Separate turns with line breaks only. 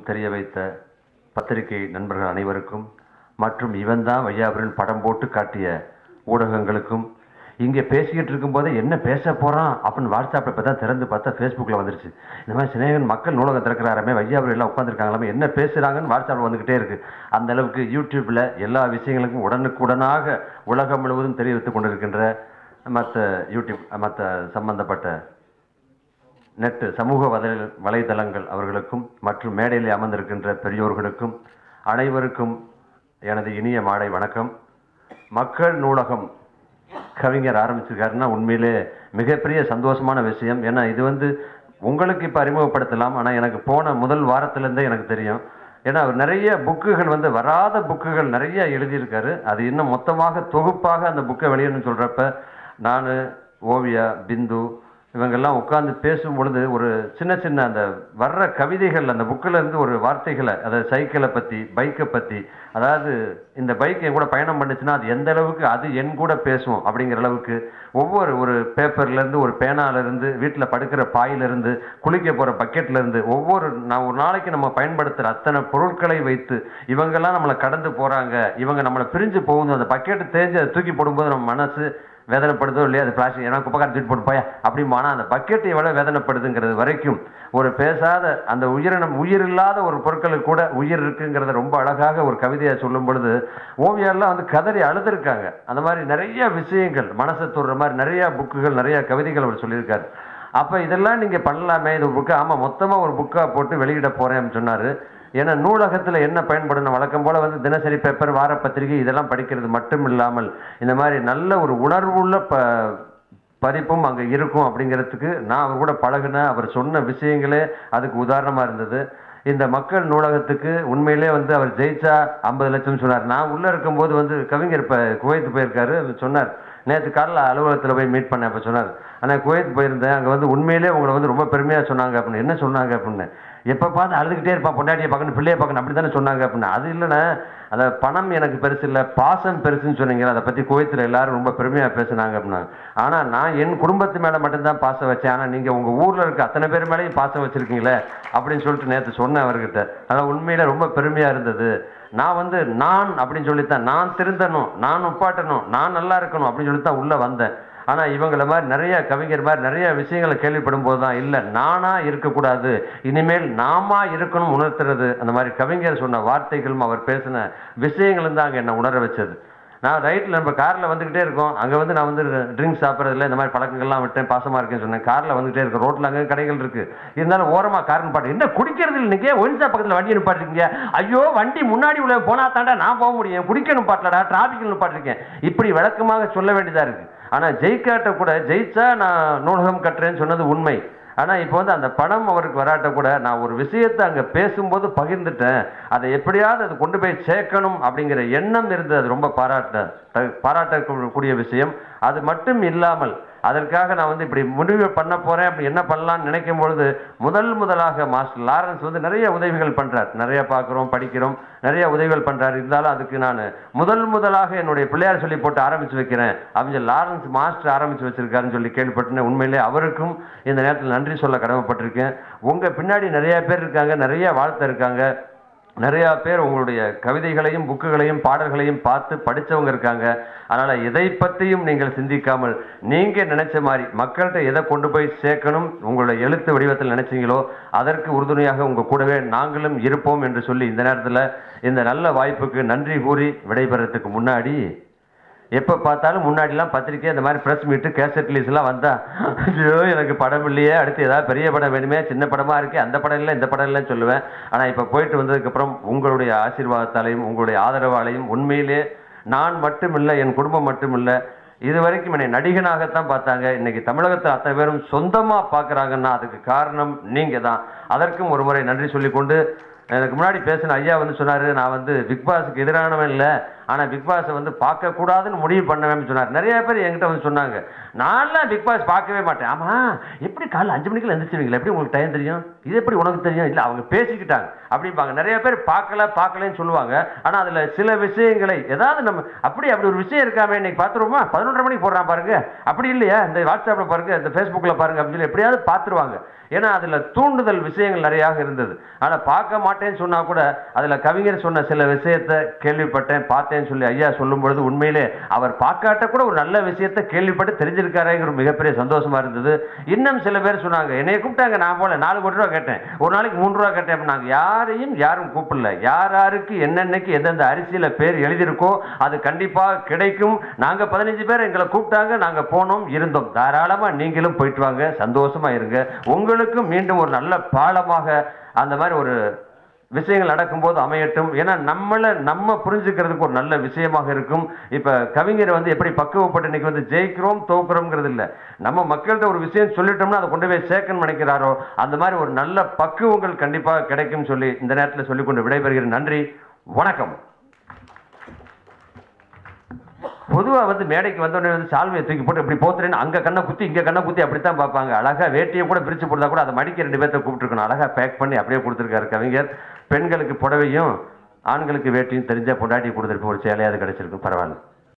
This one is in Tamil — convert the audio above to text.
தெரிய வைத்த பத்திரிகை நண்பர்கள் அனைவருக்கும் மற்றும் இவன் தான் வையாபுரன் படம் போட்டு காட்டிய ஊடகங்களுக்கும் இங்கே பேசிக்கிட்டு இருக்கும்போதே என்ன பேச போகிறான் அப்படின்னு வாட்ஸ்அப்பில் இப்போ தான் திறந்து பார்த்தா ஃபேஸ்புக்கில் வந்துருச்சு இந்த மாதிரி சிநேகன் மக்கள் நூலகம் திறக்கிறாரமே வையாபுரம் எல்லாம் உட்காந்துருக்காங்களாமே என்ன பேசுகிறாங்கன்னு வாட்ஸ்அப்பில் வந்துக்கிட்டே இருக்குது அந்த அளவுக்கு யூடியூப்பில் எல்லா விஷயங்களுக்கும் உடனுக்குடனாக உலகம் முழுவதும் தெரிவித்துக் கொண்டிருக்கின்ற மற்ற யூடியூப் மற்ற சம்பந்தப்பட்ட நெட் சமூக வலை வலைதளங்கள் அவர்களுக்கும் மற்றும் மேடையில் அமர்ந்திருக்கின்ற பெரியோர்களுக்கும் அனைவருக்கும் எனது இனிய மாலை வணக்கம் மக்கள் நூலகம் கவிஞர் ஆரம்பிச்சிருக்காருன்னா உண்மையிலே மிகப்பெரிய சந்தோஷமான விஷயம் ஏன்னா இது வந்து உங்களுக்கு இப்போ அறிமுகப்படுத்தலாம் ஆனால் எனக்கு போன முதல் வாரத்திலேருந்தே எனக்கு தெரியும் ஏன்னா அவர் நிறைய புக்குகள் வந்து வராத புக்குகள் நிறைய எழுதியிருக்காரு அது இன்னும் மொத்தமாக தொகுப்பாக அந்த புக்கை வெளியிடணும்னு சொல்கிறப்ப நான் ஓவியா பிந்து இவங்கெல்லாம் உட்காந்து பேசும் பொழுது ஒரு சின்ன சின்ன அந்த வர்ற கவிதைகள் அந்த புக்கில் இருந்து ஒரு வார்த்தைகளை அதாவது சைக்கிளை பற்றி பைக்கை பற்றி அதாவது இந்த பைக் என் கூட பயணம் பண்ணுச்சுன்னா அது எந்த அளவுக்கு அது என் கூட பேசும் அப்படிங்கிற அளவுக்கு ஒவ்வொரு ஒரு பேப்பர்லேருந்து ஒரு பேனாலேருந்து வீட்டில் படுக்கிற பாயிலிருந்து குளிக்க போகிற பக்கெட்லேருந்து ஒவ்வொரு நான் ஒரு நாளைக்கு நம்ம பயன்படுத்துகிற அத்தனை பொருட்களை வைத்து இவங்கெல்லாம் நம்மளை கடந்து போகிறாங்க இவங்க நம்மளை பிரிஞ்சு போகுது அந்த பக்கெட்டு தேஞ்சு அதை தூக்கி போடும்போது நம்ம மனசு வேதனைப்படுதோ இல்லையா அது பிளாஸ்டிக் ஏன்னா குப்பைக்கார தூக்கி போட்டு போயா அப்படி ஆனால் அந்த பக்கெட் எவ்வளோ வேதனைப்படுதுங்கிறது வரைக்கும் ஒரு பேசாத அந்த உயிரினம் உயிர் இல்லாத ஒரு பொருட்களுக்கு கூட உயிர் இருக்குங்கிறத ரொம்ப அழகாக ஒரு கவிதையை சொல்லும் பொழுது ஓவியெல்லாம் வந்து கதறி அழுதுருக்காங்க அந்த மாதிரி நிறைய விஷயங்கள் மனசை தொடுற மாதிரி நிறைய புக்குகள் நிறைய கவிதைகள் அவர் சொல்லியிருக்காரு அப்போ இதெல்லாம் நீங்கள் பண்ணலாமே இது புக்கு ஆமாம் மொத்தமாக ஒரு புக்காக போட்டு வெளியிட போகிறேன்னு சொன்னார் ஏன்னா நூலகத்தில் என்ன பயன்படணும் வழக்கம் போல் வந்து தினசரி பேப்பர் வார பத்திரிகை இதெல்லாம் படிக்கிறது மட்டும் இல்லாமல் இந்த மாதிரி நல்ல ஒரு உணர்வுள்ள ப பதிப்பும் அங்கே இருக்கும் அப்படிங்கிறதுக்கு நான் அவர் கூட பழகின அவர் சொன்ன விஷயங்களே அதுக்கு உதாரணமாக இருந்தது இந்த மக்கள் நூலகத்துக்கு உண்மையிலே வந்து அவர் ஜெயிச்சா ஐம்பது லட்சம் சொன்னார் நான் உள்ளே இருக்கும்போது வந்து கவிஞர் இப்போ குவைத்து போயிருக்காரு அவர் சொன்னார் நேற்று காலைல அலுவலகத்தில் போய் மீட் பண்ணேன் அப்போ சொன்னார் ஆனால் குவைத் போயிருந்தேன் அங்கே வந்து உண்மையிலே உங்களை வந்து ரொம்ப பெருமையாக சொன்னாங்க அப்படின்னு என்ன சொன்னாங்க அப்படின்னு எப்போ பார்த்து அழுதுகிட்டே இருப்பான் பொண்டாட்டியை பார்க்கணும் பிள்ளையை பார்க்கணும் அப்படி தானே சொன்னாங்க அப்படின்னு அது இல்லைண்ணே அந்த பணம் எனக்கு பெருசு இல்லை பாசம் பெருசுன்னு சொன்னீங்க அதை பற்றி கோயத்தில் எல்லாரும் ரொம்ப பெருமையாக பேசுனாங்க அப்படின்னாங்க ஆனால் நான் என் குடும்பத்து மேலே மட்டும்தான் பாசம் வச்சேன் ஆனால் நீங்கள் உங்கள் ஊரில் இருக்க அத்தனை பேர் மேலேயும் பாசம் வச்சுருக்கீங்களே அப்படின்னு சொல்லிட்டு நேற்று சொன்னேன் அவர்கிட்ட அதான் உண்மையில் ரொம்ப பெருமையாக இருந்தது நான் வந்து நான் அப்படின்னு சொல்லித்தான் நான் திருந்தணும் நான் உப்பாட்டணும் நான் நல்லா இருக்கணும் அப்படின்னு சொல்லி தான் உள்ளே வந்தேன் ஆனால் இவங்கள மாதிரி நிறைய கவிஞர் மாதிரி நிறைய விஷயங்களை கேள்விப்படும் போது தான் இல்லை நானா இருக்கக்கூடாது இனிமேல் நாமா இருக்கணும் உணர்த்துறது அந்த மாதிரி கவிஞர் சொன்ன வார்த்தைகளும் அவர் பேசின விஷயங்களும் தான் அங்கே என்னை உணர வச்சது நான் ரைட்டில் நம்ம காரில் வந்துக்கிட்டே இருக்கோம் அங்கே வந்து நான் வந்து ட்ரிங்க்ஸ் சாப்பிட்றதுல இந்த மாதிரி பழக்கங்கள்லாம் விட்டேன் பாசமாக இருக்கேன்னு சொன்னேன் காரில் வந்துகிட்டே இருக்கேன் ரோட்டில் அங்கே கடைகள் இருக்குது இருந்தாலும் ஓரமாக கார் நிப்பாட்டு என்ன குடிக்கிறது இல்லைங்க ஒன்சா பக்கத்தில் வண்டி நிப்பாட்டிருக்கீங்க ஐயோ வண்டி முன்னாடி உள்ள போனா தாண்டா நான் போக முடியும் குடிக்க நிப்பாட்டலடா டிராஃபிக்கில் நிப்பாட்டிருக்கேன் இப்படி விளக்கமாக சொல்ல வேண்டியதாக இருக்குது ஆனால் ஜெயிக்காட்ட கூட ஜெயிச்சா நான் நூலகம் கட்டுறேன்னு சொன்னது உண்மை ஆனால் இப்போ வந்து அந்த படம் அவருக்கு வராட்ட கூட நான் ஒரு விஷயத்தை அங்கே பேசும்போது பகிர்ந்துட்டேன் அதை எப்படியாவது அது கொண்டு போய் சேர்க்கணும் அப்படிங்கிற எண்ணம் இருந்தது அது ரொம்ப பாராட்ட த- பாராட்டக்கூடிய விஷயம் அது மட்டும் இல்லாமல் அதற்காக நான் வந்து இப்படி முடிவு பண்ண போறேன் அப்படி என்ன பண்ணலாம்னு நினைக்கும் பொழுது முதல் முதலாக மாஸ்டர் லாரன்ஸ் வந்து நிறைய உதவிகள் பண்றார் நிறைய பார்க்குறோம் படிக்கிறோம் நிறைய உதவிகள் பண்றாரு இருந்தாலும் அதுக்கு நான் முதல் முதலாக என்னுடைய பிள்ளையார் சொல்லி போட்டு ஆரம்பிச்சு வைக்கிறேன் அப்படின்னு லாரன்ஸ் மாஸ்டர் ஆரம்பிச்சு வச்சிருக்காருன்னு சொல்லி கேள்விப்பட்டேன் உண்மையிலே அவருக்கும் இந்த நேரத்தில் நன்றி சொல்ல கடமைப்பட்டிருக்கேன் உங்க பின்னாடி நிறைய பேர் இருக்காங்க நிறைய வாழ்த்து இருக்காங்க நிறைய பேர் உங்களுடைய கவிதைகளையும் புக்குகளையும் பாடல்களையும் பார்த்து படிச்சவங்க இருக்காங்க அதனால எதை பற்றியும் நீங்கள் சிந்திக்காமல் நீங்க நினைச்ச மாதிரி மக்கள்கிட்ட எதை கொண்டு போய் சேர்க்கணும் உங்களுடைய எழுத்து வடிவத்தில் நினைச்சீங்களோ அதற்கு உறுதுணையாக உங்க கூடவே நாங்களும் இருப்போம் என்று சொல்லி இந்த நேரத்தில் இந்த நல்ல வாய்ப்புக்கு நன்றி கூறி விடைபெறத்துக்கு முன்னாடி எப்போ பார்த்தாலும் முன்னாடிலாம் பத்திரிக்கை இந்த மாதிரி ப்ரெஸ் மீட்டு கேசட் ரிலீஸ்லாம் வந்தா ஐயோ எனக்கு படம் இல்லையே அடுத்து ஏதாவது பெரிய படம் வேணுமே சின்ன படமா இருக்கே அந்த படம் இல்லை இந்த படம் இல்லைன்னு சொல்லுவேன் ஆனால் இப்போ போயிட்டு வந்ததுக்கப்புறம் உங்களுடைய ஆசீர்வாதத்தாலையும் உங்களுடைய ஆதரவாலையும் உண்மையிலே நான் மட்டும் இல்லை என் குடும்பம் மட்டும் இல்லை இது வரைக்கும் என்னை நடிகனாகத்தான் பார்த்தாங்க இன்னைக்கு தமிழகத்தில் அத்தனை பேரும் சொந்தமாக பார்க்குறாங்கன்னா அதுக்கு காரணம் நீங்கள் தான் அதற்கும் ஒரு முறை நன்றி சொல்லிக்கொண்டு எனக்கு முன்னாடி பேசின ஐயா வந்து சொன்னார் நான் வந்து பிக் பாஸுக்கு எதிரானவன் இல்லை ஆனால் பிக் பாஸை வந்து பார்க்கக்கூடாதுன்னு முடிவு பண்ணவேன்னு சொன்னார் நிறைய பேர் என்கிட்ட வந்து சொன்னாங்க நான்லாம் பிக் பாஸ் பார்க்கவே மாட்டேன் ஆமாம் எப்படி காலைல அஞ்சு மணிக்குள்ள எந்திரிச்சுவீங்களா எப்படி உங்களுக்கு டைம் தெரியும் இது எப்படி உனக்கு தெரியும் இல்லை அவங்க பேசிக்கிட்டாங்க அப்படிம்பாங்க நிறைய பேர் பார்க்கல பார்க்கலன்னு சொல்லுவாங்க ஆனால் அதில் சில விஷயங்களை ஏதாவது நம்ம அப்படி அப்படி ஒரு விஷயம் இருக்காமே இன்னைக்கு பார்த்துருவோமா பதினொன்றரை மணிக்கு போடுறான் பாருங்க அப்படி இல்லையா இந்த வாட்ஸ்அப்பில் பாருங்க இந்த ஃபேஸ்புக்கில் பாருங்க அப்படின்னு சொல்லி எப்படியாவது பார்த்துருவாங்க ஏன்னா அதில் தூண்டுதல் விஷயங்கள் நிறையாக இருந்தது ஆனால் பார்க்க மாட்டேன்னு சொன்னால் கூட அதில் கவிஞர் சொன்ன சில விஷயத்தை கேள்விப்பட்டேன் பார்த்தேன்னு சொல்லி ஐயா சொல்லும் பொழுது உண்மையிலே அவர் பார்க்காட்ட கூட ஒரு நல்ல விஷயத்தை கேள்விப்பட்டு தெரிஞ்சிருக்காருங்கிற மிகப்பெரிய சந்தோஷமா இருந்தது இன்னும் சில பேர் சொன்னாங்க என்னைய கூப்பிட்டாங்க நான் போல நாலு கோடி ரூபா கேட்டேன் ஒரு நாளைக்கு மூணு ரூபா கேட்டேன் அப்படின்னாங்க யாரையும் யாரும் கூப்பிடல யார் யாருக்கு என்னென்னைக்கு எந்தெந்த அரிசியில பேர் எழுதியிருக்கோ அது கண்டிப்பாக கிடைக்கும் நாங்க பதினஞ்சு பேர் எங்களை கூப்பிட்டாங்க நாங்க போனோம் இருந்தோம் தாராளமா நீங்களும் போயிட்டு வாங்க சந்தோஷமா இருங்க உங்களுக்கும் மீண்டும் ஒரு நல்ல பாலமாக அந்த மாதிரி ஒரு விஷயங்கள் நடக்கும்போது அமையட்டும் ஏன்னா நம்மளை நம்ம புரிஞ்சுக்கிறதுக்கு ஒரு நல்ல விஷயமாக இருக்கும் இப்ப கவிஞர் வந்து எப்படி பக்குவப்பட்டு இன்னைக்கு வந்து ஜெயிக்கிறோம் தோக்குறோம்ங்கிறது இல்ல நம்ம மக்கள்கிட்ட ஒரு விஷயம் சொல்லிட்டோம்னா அதை கொண்டு போய் சேர்க்கணும்னு நினைக்கிறாரோ அந்த மாதிரி ஒரு நல்ல பக்குவங்கள் கண்டிப்பாக கிடைக்கும் சொல்லி இந்த நேரத்தில் சொல்லிக்கொண்டு விடைபெறுகிறேன் நன்றி வணக்கம் பொதுவாக வந்து மேடைக்கு வந்தோடனே வந்து சால்வையை தூக்கி போட்டு இப்படி போத்துறேன்னு அங்கே கண்ணை குத்தி இங்கே கண்ணை குத்தி அப்படித்தான் பார்ப்பாங்க அழகா வேட்டியை கூட பிரித்து போட்டா கூட அதை மடிக்க ரெண்டு பேர்த்த கூப்பிட்டுருக்கணும் அழகா பேக் பண்ணி அப்படியே கொடுத்துருக்காரு கவிஞர் பெண்களுக்கு புடவையும் ஆண்களுக்கு வேட்டியும் தெரிஞ்ச பொண்டாட்டி கொடுத்துருப்போம் ஒரு சேலையாவது கிடைச்சிருக்கும் பரவாயில்ல